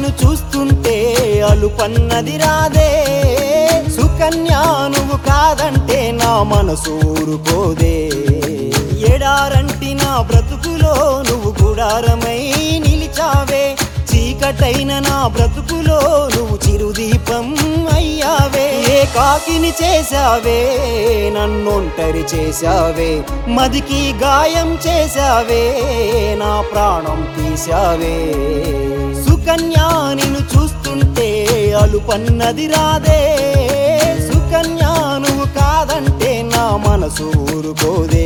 నిన్ను చూస్తుంటే అలుపన్నది రాదే సుకన్య నువ్వు కాదంటే నా మనసు ఊరుకోదే ఎడారంటి నా బ్రతుకులో నువ్వు గుడారమై నిలిచావే చీకటైన నా బ్రతుకులో నువ్వు చిరుదీపం అయ్యావే ఏ కాకిని చేశావే నన్నొంటరి చేశావే మదికి గాయం చేశావే నా ప్రాణం తీశావే సుకన్యా నిన్ను చూస్తుంటే అలుపన్నది రాదే సుకన్యా నువ్వు కాదంటే నా మనసు ఊరుకోదే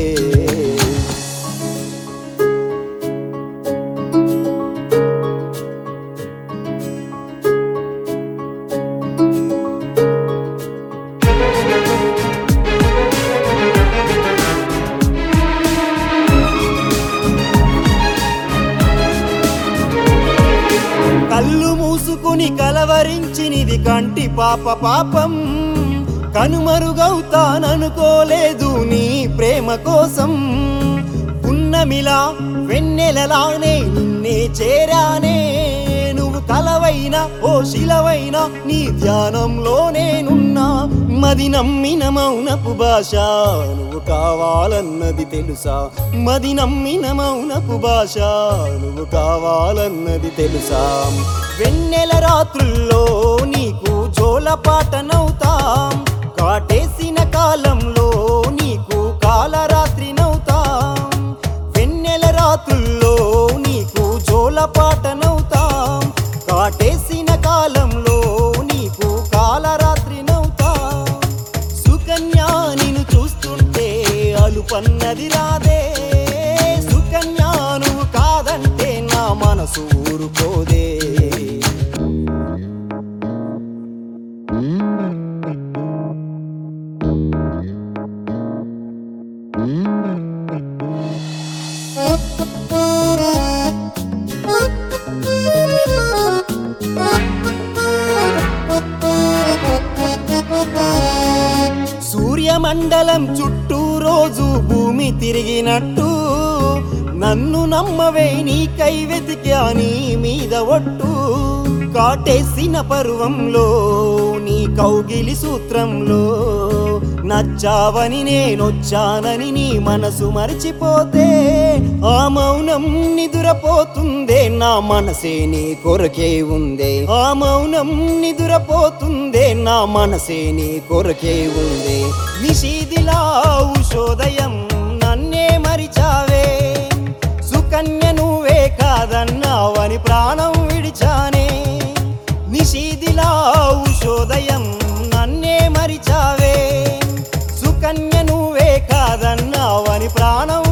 కళ్ళు మూసుకుని కలవరించినిది కంటి పాప పాపం కనుమరుగవుతాననుకోలేదు నీ ప్రేమ కోసం పున్నమిలా వెన్నెలలానే నిన్నే చేరానే నువ్వు కలవైన ఓ శిలవైన నీ ధ్యానంలో నేనున్నా మది నమ్మిన మౌనపు భాష నువ్వు కావాలన్నది తెలుసా మది నమ్మిన మౌనపు భాష నువ్వు కావాలన్నది తెలుసా వెన్నెల రాత్రుల్లో నీకు జోలపాటనవుతాం కాటేసిన కాలంలో నీకు కాలరాత్రి నవుతాం వెన్నెల రాత్రుల్లో నీకు జోలపాటనవుతాం కాటేసిన కాలంలో నీకు కాలరాత్రి నవుతాం సుకన్యా నిన్ను చూస్తుంటే అలుపన్నది రాదే సుకన్యా నువ్వు కాదంటే నా మనసు ఊరుకోదే సూర్యమండలం చుట్టూ రోజు భూమి తిరిగినట్టు నన్ను నమ్మవే నీకై వెతికా నీ మీద ఒట్టు కాటేసిన పరువంలో నీ కౌగిలి సూత్రంలో నచ్చావని నేనొచ్చానని నీ మనసు మర్చిపోతే ఆ మౌనం నిదురపోతుందే నా మనసే నీ కొరకే ఉందే ఆ మౌనం నిదురపోతుందే నా మనసే నీ కొరకే ఉందే నిషీదిలా ఉషోదయం నన్నే మరిచావే సుకన్య నువ్వే కాదన్నావని ప్రాణం విడిచానే నిషీదిలా ఉషోదయం నన్నే మరిచావే సుకన్య నువ్వే కాదన్నావని ప్రాణం